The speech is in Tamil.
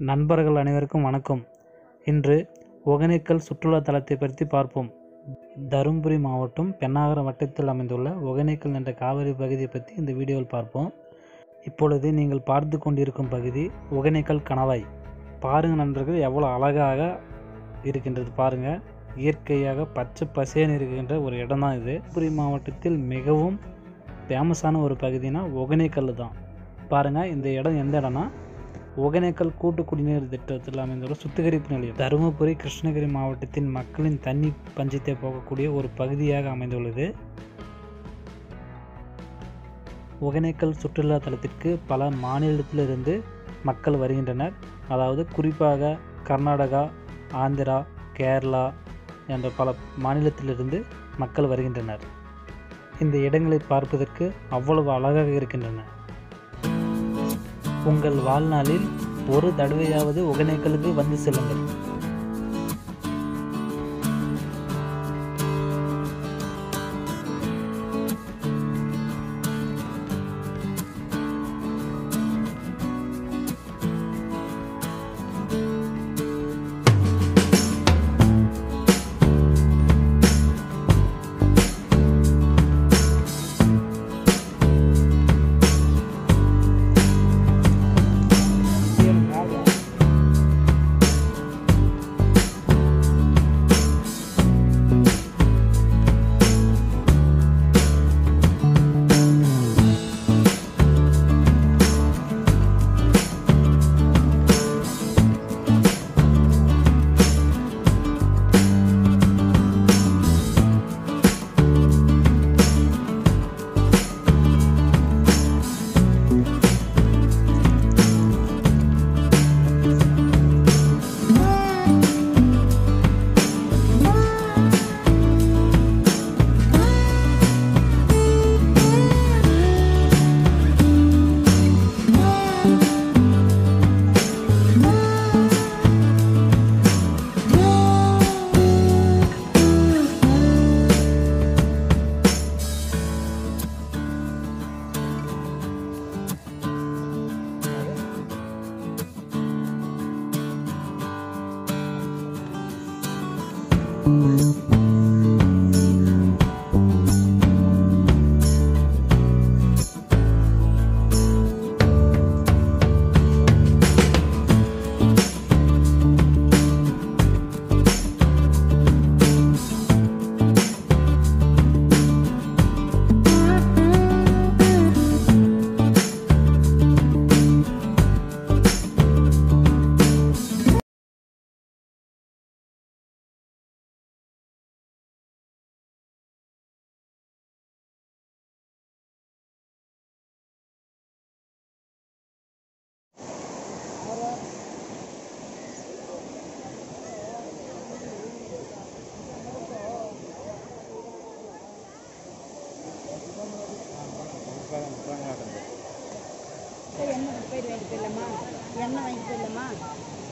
நண்பர்கள் அனைவருக்கும் வணக்கம் இன்று ஒகேனக்கல் சுற்றுலா தலத்தை பற்றி பார்ப்போம் தருமபுரி மாவட்டம் பெண்ணாகரம் வட்டத்தில் அமைந்துள்ள ஒகேனக்கல் என்ற காவிரி பகுதியை பற்றி இந்த வீடியோவில் பார்ப்போம் இப்பொழுது நீங்கள் பார்த்து கொண்டிருக்கும் பகுதி ஒகேனக்கல் கணவாய் பாருங்கள் நண்பர்கள் எவ்வளோ அழகாக இருக்கின்றது பாருங்கள் இயற்கையாக பச்சை பசேன்னு இருக்கின்ற ஒரு இடம் தான் இது தருமபுரி மாவட்டத்தில் மிகவும் ஃபேமஸான ஒரு பகுதினா ஒகேனக்கல் தான் பாருங்கள் இந்த இடம் எந்த இடம்னா ஒகேனக்கல் கூட்டு குடிநீர் திட்டத்தில் அமைந்துள்ள சுத்திகரிப்பு நிலையம் தருமபுரி கிருஷ்ணகிரி மாவட்டத்தின் மக்களின் தண்ணி பஞ்சத்தை போகக்கூடிய ஒரு பகுதியாக அமைந்துள்ளது ஒகேனக்கல் சுற்றுலா தலத்திற்கு பல மாநிலத்திலிருந்து மக்கள் வருகின்றனர் அதாவது குறிப்பாக கர்நாடகா ஆந்திரா கேரளா என்ற பல மாநிலத்திலிருந்து மக்கள் வருகின்றனர் இந்த இடங்களை பார்ப்பதற்கு அவ்வளவு அழகாக இருக்கின்றன உங்கள் வாழ்நாளில் ஒரு தடவையாவது ஒகேனக்கலுக்கு வந்து செல்லுங்கள் எண்ணெய் போயிட்டு வாங்கிட்டு போயிடலாமா எண்ணெய் வாங்கிட்டு போயிடலாமா